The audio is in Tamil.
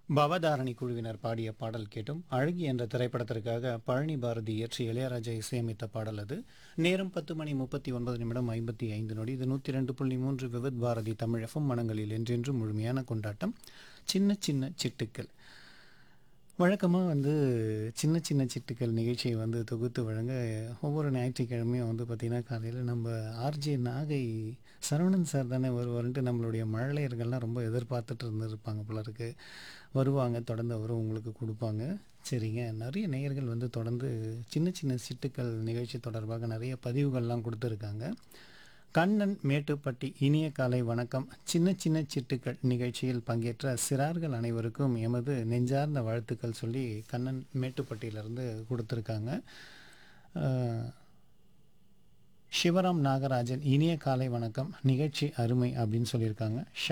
பவதாரணி குழுவினர் பாடிய பாடல் கேட்டும் அழகி என்ற திரைப்படத்திற்காக பழனி பாரதி இயற்றி இளையராஜா இசையமைத்த பாடல் அது நேரம் பத்து மணி முப்பத்தி ஒன்பது நிமிடம் ஐம்பத்தி ஐந்து நொடி இது நூற்றி ரெண்டு புள்ளி மூன்று விவித் பாரதி தமிழ் எஃப்எம் மனங்களில் என்றென்றும் முழுமையான கொண்டாட்டம் சின்ன சின்ன சிட்டுக்கள் வழக்கமாக வந்து சின்ன சின்ன சிட்டுக்கள் நிகழ்ச்சியை வந்து தொகுத்து வழங்க ஒவ்வொரு ஞாயிற்றுக்கிழமையும் வந்து பார்த்திங்கன்னா காலையில் நம்ம ஆர்ஜே நாகை சரவணன் சார் தானே வருவாருன்ட்டு நம்மளுடைய மழலையர்கள்லாம் ரொம்ப எதிர்பார்த்துட்டு இருந்திருப்பாங்க போல இருக்கு வருவாங்க தொடர்ந்து அவரும் உங்களுக்கு கொடுப்பாங்க சரிங்க நிறைய நேயர்கள் வந்து தொடர்ந்து சின்ன சின்ன சிட்டுக்கள் நிகழ்ச்சி தொடர்பாக நிறைய பதிவுகள்லாம் கொடுத்துருக்காங்க கண்ணன் மேட்டுப்பட்டி இனிய காலை வணக்கம் சின்ன சின்ன சிட்டுக்கள் நிகழ்ச்சியில் பங்கேற்ற சிறார்கள் அனைவருக்கும் எமது நெஞ்சார்ந்த வாழ்த்துக்கள் சொல்லி கண்ணன் மேட்டுப்பட்டியிலேருந்து கொடுத்துருக்காங்க அஹ், சிவராம் நாகராஜன் இனிய காலை வணக்கம் நிகழ்ச்சி அருமை அப்படின்னு சொல்லியிருக்காங்க